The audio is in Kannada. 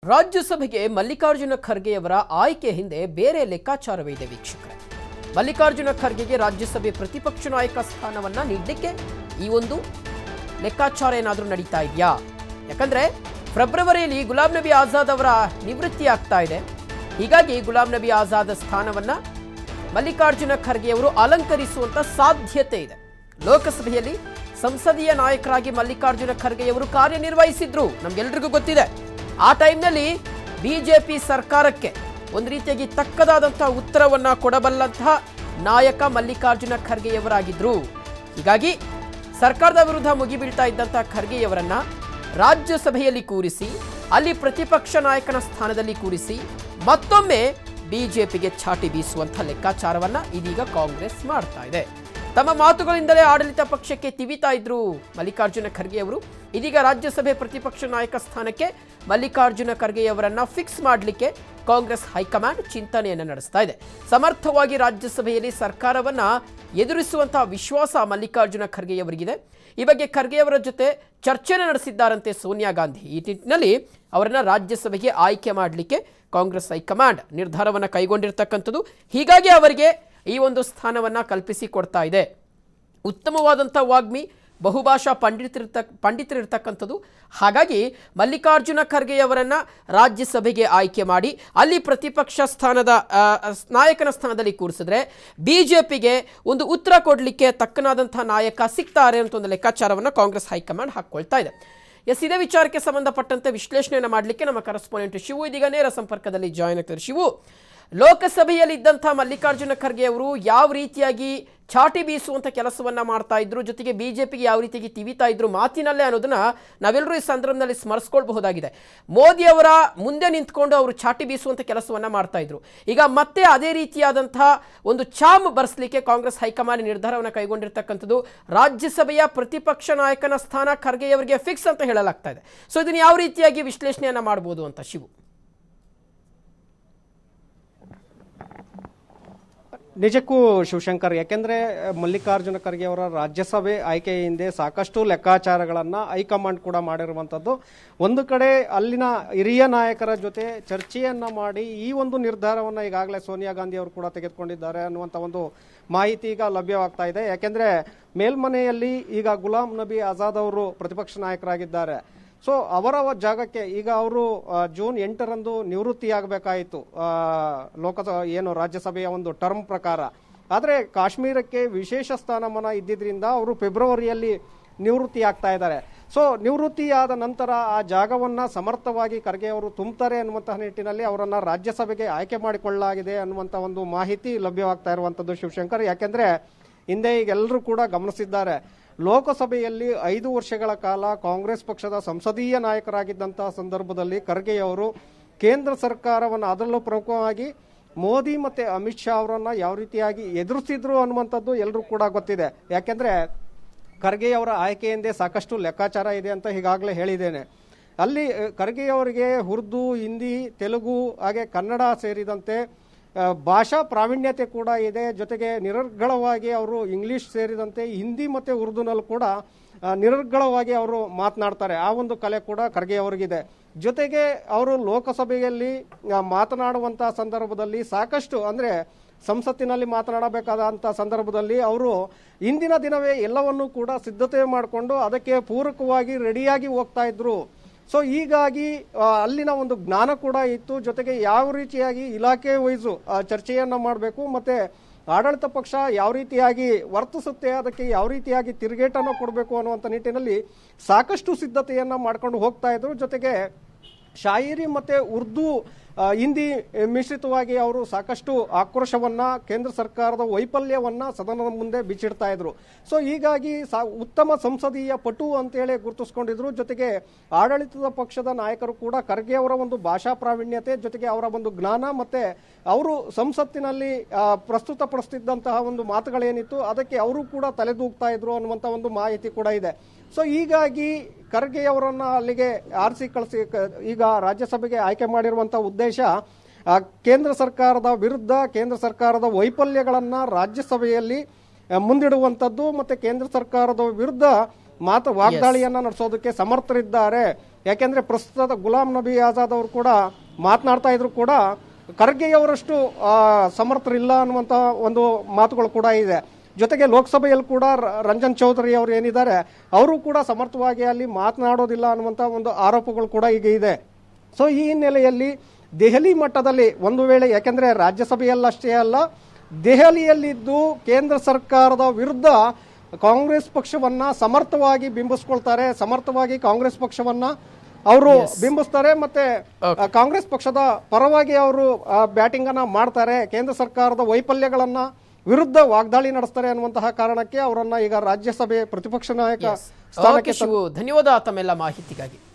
ರಾಜ್ಯಸಭೆಗೆ ಮಲ್ಲಿಕಾರ್ಜುನ ಖರ್ಗೆಯವರ ಆಯ್ಕೆ ಹಿಂದೆ ಬೇರೆ ಲೆಕ್ಕಾಚಾರವೇ ಇದೆ ವೀಕ್ಷಕರೇ ಮಲ್ಲಿಕಾರ್ಜುನ ಖರ್ಗೆಗೆ ರಾಜ್ಯಸಭೆ ಪ್ರತಿಪಕ್ಷ ನಾಯಕ ಸ್ಥಾನವನ್ನ ನೀಡಲಿಕ್ಕೆ ಈ ಒಂದು ಲೆಕ್ಕಾಚಾರ ಏನಾದರೂ ನಡೀತಾ ಇದೆಯಾ ಯಾಕಂದ್ರೆ ಫೆಬ್ರವರಿಯಲ್ಲಿ ಗುಲಾಂ ನಬಿ ಆಜಾದ್ ಅವರ ನಿವೃತ್ತಿ ಆಗ್ತಾ ಇದೆ ಹೀಗಾಗಿ ಗುಲಾಂ ನಬಿ ಆಜಾದ್ ಸ್ಥಾನವನ್ನ ಮಲ್ಲಿಕಾರ್ಜುನ ಖರ್ಗೆ ಅವರು ಅಲಂಕರಿಸುವಂತ ಸಾಧ್ಯತೆ ಇದೆ ಲೋಕಸಭೆಯಲ್ಲಿ ಸಂಸದೀಯ ನಾಯಕರಾಗಿ ಮಲ್ಲಿಕಾರ್ಜುನ ಖರ್ಗೆಯವರು ಕಾರ್ಯನಿರ್ವಹಿಸಿದ್ರು ನಮ್ಗೆಲ್ರಿಗೂ ಗೊತ್ತಿದೆ ಆ ಟೈಮ್ನಲ್ಲಿ ಬಿಜೆಪಿ ಸರ್ಕಾರಕ್ಕೆ ಒಂದು ರೀತಿಯಾಗಿ ತಕ್ಕದಾದಂತಹ ಉತ್ತರವನ್ನ ಕೊಡಬಲ್ಲಂತಹ ನಾಯಕ ಮಲ್ಲಿಕಾರ್ಜುನ ಖರ್ಗೆಯವರಾಗಿದ್ರು ಹೀಗಾಗಿ ಸರ್ಕಾರದ ವಿರುದ್ಧ ಮುಗಿಬೀಳ್ತಾ ಇದ್ದಂತಹ ಖರ್ಗೆಯವರನ್ನ ರಾಜ್ಯಸಭೆಯಲ್ಲಿ ಕೂರಿಸಿ ಅಲ್ಲಿ ಪ್ರತಿಪಕ್ಷ ನಾಯಕನ ಸ್ಥಾನದಲ್ಲಿ ಕೂರಿಸಿ ಮತ್ತೊಮ್ಮೆ ಬಿಜೆಪಿಗೆ ಛಾಟಿ ಬೀಸುವಂಥ ಲೆಕ್ಕಾಚಾರವನ್ನ ಇದೀಗ ಕಾಂಗ್ರೆಸ್ ಮಾಡ್ತಾ ಇದೆ ತಮ್ಮ ಮಾತುಗಳಿಂದಲೇ ಆಡಳಿತ ಪಕ್ಷಕ್ಕೆ ತಿವಿತಾ ಇದ್ರು ಮಲ್ಲಿಕಾರ್ಜುನ ಖರ್ಗೆ ಅವರು ಇದೀಗ ರಾಜ್ಯಸಭೆ ಪ್ರತಿಪಕ್ಷ ನಾಯಕ ಸ್ಥಾನಕ್ಕೆ ಮಲ್ಲಿಕಾರ್ಜುನ ಖರ್ಗೆಯವರನ್ನ ಫಿಕ್ಸ್ ಮಾಡಲಿಕ್ಕೆ ಕಾಂಗ್ರೆಸ್ ಹೈಕಮಾಂಡ್ ಚಿಂತನೆಯನ್ನು ನಡೆಸ್ತಾ ಇದೆ ಸಮರ್ಥವಾಗಿ ರಾಜ್ಯಸಭೆಯಲ್ಲಿ ಸರ್ಕಾರವನ್ನ ಎದುರಿಸುವಂತಹ ವಿಶ್ವಾಸ ಮಲ್ಲಿಕಾರ್ಜುನ ಖರ್ಗೆಯವರಿಗಿದೆ ಈ ಬಗ್ಗೆ ಖರ್ಗೆಯವರ ಜೊತೆ ಚರ್ಚೆನ ನಡೆಸಿದ್ದಾರಂತೆ ಸೋನಿಯಾ ಗಾಂಧಿ ಈ ನಿಟ್ಟಿನಲ್ಲಿ ಅವರನ್ನ ರಾಜ್ಯಸಭೆಗೆ ಆಯ್ಕೆ ಮಾಡಲಿಕ್ಕೆ ಕಾಂಗ್ರೆಸ್ ಹೈಕಮಾಂಡ್ ನಿರ್ಧಾರವನ್ನು ಕೈಗೊಂಡಿರ್ತಕ್ಕಂಥದ್ದು ಹೀಗಾಗಿ ಅವರಿಗೆ ಈ ಒಂದು ಸ್ಥಾನವನ್ನು ಕಲ್ಪಿಸಿ ಕೊಡ್ತಾ ಇದೆ ಉತ್ತಮವಾದಂಥ ವಾಗ್ಮಿ ಬಹುಭಾಷಾ ಪಂಡಿತರಿರ್ತ ಪಂಡಿತರಿರ್ತಕ್ಕಂಥದ್ದು ಹಾಗಾಗಿ ಮಲ್ಲಿಕಾರ್ಜುನ ಖರ್ಗೆಯವರನ್ನ ರಾಜ್ಯಸಭೆಗೆ ಆಯ್ಕೆ ಮಾಡಿ ಅಲ್ಲಿ ಪ್ರತಿಪಕ್ಷ ಸ್ಥಾನದ ಆ, ನಾಯಕನ ಸ್ಥಾನದಲ್ಲಿ ಕೂರಿಸಿದ್ರೆ ಬಿ ಜೆ ಪಿಗೆ ಒಂದು ಉತ್ತರ ಕೊಡಲಿಕ್ಕೆ ತಕ್ಕನಾದಂಥ ನಾಯಕ ಸಿಗ್ತಾರೆ ಅಂತ ಒಂದು ಲೆಕ್ಕಾಚಾರವನ್ನು ಕಾಂಗ್ರೆಸ್ ಹೈಕಮಾಂಡ್ ಹಾಕ್ಕೊಳ್ತಾ ಇದೆ ಎಸ್ ಇದೇ ವಿಚಾರಕ್ಕೆ ಸಂಬಂಧಪಟ್ಟಂತೆ ವಿಶ್ಲೇಷಣೆಯನ್ನು ಮಾಡಲಿಕ್ಕೆ ನಮ್ಮ ಕರೆಸ್ಪಾಂಡೆಂಟ್ ಶಿವು ಇದೀಗ ನೇರ ಸಂಪರ್ಕದಲ್ಲಿ ಜಾಯ್ನ್ ಆಗ್ತಾರೆ ಶಿವು ಲೋಕಸಭೆಯಲ್ಲಿ ಇದ್ದಂಥ ಮಲ್ಲಿಕಾರ್ಜುನ ಖರ್ಗೆ ಅವರು ಯಾವ ರೀತಿಯಾಗಿ ಚಾಟಿ ಬೀಸುವಂಥ ಕೆಲಸವನ್ನ ಮಾಡ್ತಾ ಇದ್ರು ಜೊತೆಗೆ ಬಿಜೆಪಿಗೆ ಯಾವ ರೀತಿಯಾಗಿ ತಿವಿತಾ ಇದ್ರು ಮಾತಿನಲ್ಲೇ ಅನ್ನೋದನ್ನ ನಾವೆಲ್ಲರೂ ಈ ಸಂದರ್ಭದಲ್ಲಿ ಸ್ಮರಿಸ್ಕೊಳ್ಬಹುದಾಗಿದೆ ಮೋದಿ ಅವರ ಮುಂದೆ ನಿಂತ್ಕೊಂಡು ಅವರು ಚಾಟಿ ಬೀಸುವಂಥ ಕೆಲಸವನ್ನ ಮಾಡ್ತಾ ಇದ್ರು ಈಗ ಮತ್ತೆ ಅದೇ ರೀತಿಯಾದಂತಹ ಒಂದು ಚಾಮ್ ಬರ್ಸ್ಲಿಕ್ಕೆ ಕಾಂಗ್ರೆಸ್ ಹೈಕಮಾಂಡ್ ನಿರ್ಧಾರವನ್ನು ಕೈಗೊಂಡಿರ್ತಕ್ಕಂಥದ್ದು ರಾಜ್ಯಸಭೆಯ ಪ್ರತಿಪಕ್ಷ ನಾಯಕನ ಸ್ಥಾನ ಖರ್ಗೆಯವರಿಗೆ ಫಿಕ್ಸ್ ಅಂತ ಹೇಳಲಾಗ್ತಾ ಇದೆ ಸೊ ಇದನ್ನು ಯಾವ ರೀತಿಯಾಗಿ ವಿಶ್ಲೇಷಣೆಯನ್ನ ಮಾಡ್ಬೋದು ಅಂತ ಶಿವು ನಿಜಕ್ಕೂ ಶಿವಶಂಕರ್ ಯಾಕೆಂದ್ರೆ ಮಲ್ಲಿಕಾರ್ಜುನ ಖರ್ಗೆ ಅವರ ರಾಜ್ಯಸಭೆ ಆಯ್ಕೆ ಹಿಂದೆ ಸಾಕಷ್ಟು ಲೆಕ್ಕಾಚಾರಗಳನ್ನ ಹೈಕಮಾಂಡ್ ಕೂಡ ಮಾಡಿರುವಂತದ್ದು ಒಂದು ಕಡೆ ಅಲ್ಲಿನ ಹಿರಿಯ ನಾಯಕರ ಜೊತೆ ಚರ್ಚೆಯನ್ನ ಮಾಡಿ ಈ ಒಂದು ನಿರ್ಧಾರವನ್ನ ಈಗಾಗಲೇ ಸೋನಿಯಾ ಗಾಂಧಿ ಅವರು ಕೂಡ ತೆಗೆದುಕೊಂಡಿದ್ದಾರೆ ಅನ್ನುವಂತ ಒಂದು ಮಾಹಿತಿ ಈಗ ಲಭ್ಯವಾಗ್ತಾ ಇದೆ ಯಾಕೆಂದ್ರೆ ಮೇಲ್ಮನೆಯಲ್ಲಿ ಈಗ ಗುಲಾಂ ನಬಿ ಆಜಾದ್ ಅವರು ಪ್ರತಿಪಕ್ಷ ನಾಯಕರಾಗಿದ್ದಾರೆ ಸೊ ಅವರ ಜಾಗಕ್ಕೆ ಈಗ ಅವರು ಜೂನ್ ಎಂಟರಂದು ನಿವೃತ್ತಿಯಾಗಬೇಕಾಯಿತು ಲೋಕಸಭಾ ಏನು ರಾಜ್ಯಸಭೆಯ ಒಂದು ಟರ್ಮ್ ಪ್ರಕಾರ ಆದರೆ ಕಾಶ್ಮೀರಕ್ಕೆ ವಿಶೇಷ ಸ್ಥಾನಮಾನ ಇದ್ದಿದ್ರಿಂದ ಅವರು ಫೆಬ್ರವರಿಯಲ್ಲಿ ನಿವೃತ್ತಿ ಆಗ್ತಾ ಇದ್ದಾರೆ ಸೊ ನಿವೃತ್ತಿಯಾದ ನಂತರ ಆ ಜಾಗವನ್ನ ಸಮರ್ಥವಾಗಿ ಖರ್ಗೆ ಅವರು ತುಂಬುತ್ತಾರೆ ಅನ್ನುವಂತಹ ನಿಟ್ಟಿನಲ್ಲಿ ಅವರನ್ನ ರಾಜ್ಯಸಭೆಗೆ ಆಯ್ಕೆ ಮಾಡಿಕೊಳ್ಳಲಾಗಿದೆ ಅನ್ನುವಂತ ಒಂದು ಮಾಹಿತಿ ಲಭ್ಯವಾಗ್ತಾ ಇರುವಂತದ್ದು ಶಿವಶಂಕರ್ ಯಾಕೆಂದ್ರೆ ಹಿಂದೆ ಈಗ ಎಲ್ಲರೂ ಕೂಡ ಗಮನಿಸಿದ್ದಾರೆ ಲೋಕಸಭೆಯಲ್ಲಿ ಐದು ವರ್ಷಗಳ ಕಾಲ ಕಾಂಗ್ರೆಸ್ ಪಕ್ಷದ ಸಂಸದೀಯ ನಾಯಕರಾಗಿದ್ದಂತಹ ಸಂದರ್ಭದಲ್ಲಿ ಖರ್ಗೆಯವರು ಕೇಂದ್ರ ಸರ್ಕಾರವನ್ನು ಅದರಲ್ಲೂ ಪ್ರಮುಖವಾಗಿ ಮೋದಿ ಮತ್ತೆ ಅಮಿತ್ ಶಾ ಅವರನ್ನ ಯಾವ ರೀತಿಯಾಗಿ ಎದುರಿಸಿದ್ರು ಅನ್ನುವಂಥದ್ದು ಎಲ್ಲರೂ ಕೂಡ ಗೊತ್ತಿದೆ ಯಾಕೆಂದ್ರೆ ಖರ್ಗೆ ಅವರ ಆಯ್ಕೆಯಿಂದೇ ಸಾಕಷ್ಟು ಲೆಕ್ಕಾಚಾರ ಇದೆ ಅಂತ ಈಗಾಗಲೇ ಹೇಳಿದ್ದೇನೆ ಅಲ್ಲಿ ಅಹ್, ಖರ್ಗೆಯವರಿಗೆ ಉರ್ದು ಹಿಂದಿ ತೆಲುಗು ಹಾಗೆ ಕನ್ನಡ ಸೇರಿದಂತೆ ಆ, ಭಾಷಾ ಪ್ರಾವೀಣ್ಯತೆ ಕೂಡ ಇದೆ ಜೊತೆಗೆ ನಿರರ್ಗಳವಾಗಿ ಅವರು ಇಂಗ್ಲಿಷ್ ಸೇರಿದಂತೆ ಹಿಂದಿ ಮತ್ತೆ ಉರ್ದುನಲ್ಲಿ ಕೂಡ ಆ, ನಿರರ್ಗಳವಾಗಿ ಅವರು ಮಾತನಾಡ್ತಾರೆ ಆ ಒಂದು ಕಲೆ ಕೂಡ ಖರ್ಗೆ ಅವರಿಗಿದೆ ಜೊತೆಗೆ ಅವರು ಲೋಕಸಭೆಯಲ್ಲಿ ಆ, ಮಾತನಾಡುವಂತಹ ಸಂದರ್ಭದಲ್ಲಿ ಸಾಕಷ್ಟು ಅಂದ್ರೆ ಸಂಸತ್ತಿನಲ್ಲಿ ಮಾತನಾಡಬೇಕಾದಂಥ ಸಂದರ್ಭದಲ್ಲಿ ಅವರು ಇಂದಿನ ದಿನವೇ ಎಲ್ಲವನ್ನೂ ಕೂಡ ಸಿದ್ಧತೆ ಮಾಡಿಕೊಂಡು ಅದಕ್ಕೆ ಪೂರಕವಾಗಿ ರೆಡಿಯಾಗಿ ಹೋಗ್ತಾ ಇದ್ರು ಸೊ ಹೀಗಾಗಿ ಆ, ಅಲ್ಲಿನ ಒಂದು ಜ್ಞಾನ ಕೂಡ ಇತ್ತು ಜೊತೆಗೆ ಯಾವ ರೀತಿಯಾಗಿ ಇಲಾಖೆ ವೈಸು ಚರ್ಚೆಯನ್ನ ಮಾಡಬೇಕು ಮತ್ತೆ ಆಡಳಿತ ಪಕ್ಷ ಯಾವ ರೀತಿಯಾಗಿ ವರ್ತಿಸುತ್ತೆ ಅದಕ್ಕೆ ಯಾವ ರೀತಿಯಾಗಿ ತಿರುಗೇಟನ್ನು ಕೊಡಬೇಕು ಅನ್ನುವಂಥ ನಿಟ್ಟಿನಲ್ಲಿ ಸಾಕಷ್ಟು ಸಿದ್ಧತೆಯನ್ನ ಮಾಡ್ಕೊಂಡು ಹೋಗ್ತಾ ಇದ್ರು ಜೊತೆಗೆ ಶಾಯಿರಿ ಮತ್ತೆ ಉರ್ದು ಆ, ಹಿಂದಿ ಮಿಶ್ರಿತವಾಗಿ ಅವರು ಸಾಕಷ್ಟು ಆಕ್ರೋಶವನ್ನ ಕೇಂದ್ರ ಸರ್ಕಾರದ ವೈಫಲ್ಯವನ್ನ ಸದನದ ಮುಂದೆ ಬಿಚ್ಚಿಡ್ತಾ ಇದ್ರು ಸೊ ಹೀಗಾಗಿ ಸಾ- ಉತ್ತಮ ಸಂಸದೀಯ ಪಟು ಅಂತೇಳಿ ಗುರುತಿಸ್ಕೊಂಡಿದ್ರು ಜೊತೆಗೆ ಆಡಳಿತದ ಪಕ್ಷದ ನಾಯಕರು ಕೂಡ ಖರ್ಗೆ ಅವರ ಒಂದು ಭಾಷಾ ಪ್ರಾವೀಣ್ಯತೆ ಜೊತೆಗೆ ಅವರ ಒಂದು ಜ್ಞಾನ ಮತ್ತೆ ಅವರು ಸಂಸತ್ತಿನಲ್ಲಿ ಆ, ಪ್ರಸ್ತುತಪಡಿಸ್ತಿದ್ದಂತಹ ಒಂದು ಮಾತುಗಳೇನಿತ್ತು ಅದಕ್ಕೆ ಅವರು ಕೂಡ ತಲೆದೂಗ್ತಾ ಇದ್ರು ಅನ್ನುವಂತ ಒಂದು ಮಾಹಿತಿ ಕೂಡ ಇದೆ ಸೊ ಹೀಗಾಗಿ ಖರ್ಗೆ ಅವರನ್ನ ಅಲ್ಲಿಗೆ ಆರಿಸಿ ಕಳಿಸಿ ಕ- ಈಗ ರಾಜ್ಯಸಭೆಗೆ ಆಯ್ಕೆ ಮಾಡಿರುವಂತಹ ಉದ್ದೇಶ ಆ, ಕೇಂದ್ರ ಸರ್ಕಾರದ ವಿರುದ್ಧ ಕೇಂದ್ರ ಸರ್ಕಾರದ ವೈಫಲ್ಯಗಳನ್ನ ರಾಜ್ಯಸಭೆಯಲ್ಲಿ ಆ, ಮುಂದಿಡುವಂತದ್ದು ಮತ್ತೆ ಕೇಂದ್ರ ಸರ್ಕಾರದ ವಿರುದ್ಧ ಮಾತು ವಾಗ್ದಾಳಿಯನ್ನ ನಡೆಸೋದಕ್ಕೆ ಸಮರ್ಥರಿದ್ದಾರೆ ಯಾಕೆಂದ್ರೆ ಪ್ರಸ್ತುತ ಗುಲಾಂ ನಬಿ ಆಜಾದ್ ಅವರು ಕೂಡ ಮಾತನಾಡ್ತಾ ಇದ್ರು ಕೂಡ ಖರ್ಗೆಯವರಷ್ಟು ಆ, ಸಮರ್ಥರಿಲ್ಲ ಅನ್ನುವಂತ ಒಂದು ಮಾತುಗಳು ಕೂಡ ಇದೆ ಜೊತೆಗೆ ಲೋಕಸಭೆಯಲ್ಲಿ ಕೂಡ ರ- ರಂಜನ್ ಚೌಧರಿ ಅವರು ಏನಿದ್ದಾರೆ ಅವರು ಕೂಡ ಸಮರ್ಥವಾಗಿ ಅಲ್ಲಿ ಮಾತನಾಡೋದಿಲ್ಲ ಅನ್ನುವಂತ ಒಂದು ಆರೋಪಗಳು ಕೂಡ ಈಗ ಇದೆ ಸೊ ಈ ಹಿನ್ನೆಲೆಯಲ್ಲಿ ದೆಹಲಿ ಮಟ್ಟದಲ್ಲಿ ಒಂದು ವೇಳೆ ಯಾಕೆಂದ್ರೆ ರಾಜ್ಯಸಭೆಯಲ್ಲಷ್ಟೇ ಅಲ್ಲ ದೆಹಲಿಯಲ್ಲಿದ್ದು ಕೇಂದ್ರ ಸರ್ಕಾರದ ವಿರುದ್ಧ ಕಾಂಗ್ರೆಸ್ ಪಕ್ಷವನ್ನ ಸಮರ್ಥವಾಗಿ ಬಿಂಬಿಸ್ಕೊಳ್ತಾರೆ ಸಮರ್ಥವಾಗಿ ಕಾಂಗ್ರೆಸ್ ಪಕ್ಷವನ್ನ ಅವರು ಬಿಂಬಿಸ್ತಾರೆ ಮತ್ತೆ ಆ, ಕಾಂಗ್ರೆಸ್ ಪಕ್ಷದ ಪರವಾಗಿ ಅವರು ಬ್ಯಾಟಿಂಗ್ ಅನ್ನ ಮಾಡ್ತಾರೆ ಕೇಂದ್ರ ಸರ್ಕಾರದ ವೈಫಲ್ಯಗಳನ್ನ ವಿರುದ್ಧ ವಾಗ್ದಾಳಿ ನಡೆಸ್ತಾರೆ ಅನ್ನುವಂತಹ ಕಾರಣಕ್ಕೆ ಅವರನ್ನ ಈಗ ರಾಜ್ಯಸಭೆ ಪ್ರತಿಪಕ್ಷ ನಾಯಕ ಓಕೆ ಸ್ಥಾನಕ್ಕೆ ಶಿವು ಧನ್ಯವಾದ ತಮ್ಮೆಲ್ಲ ಮಾಹಿತಿಗಾಗಿ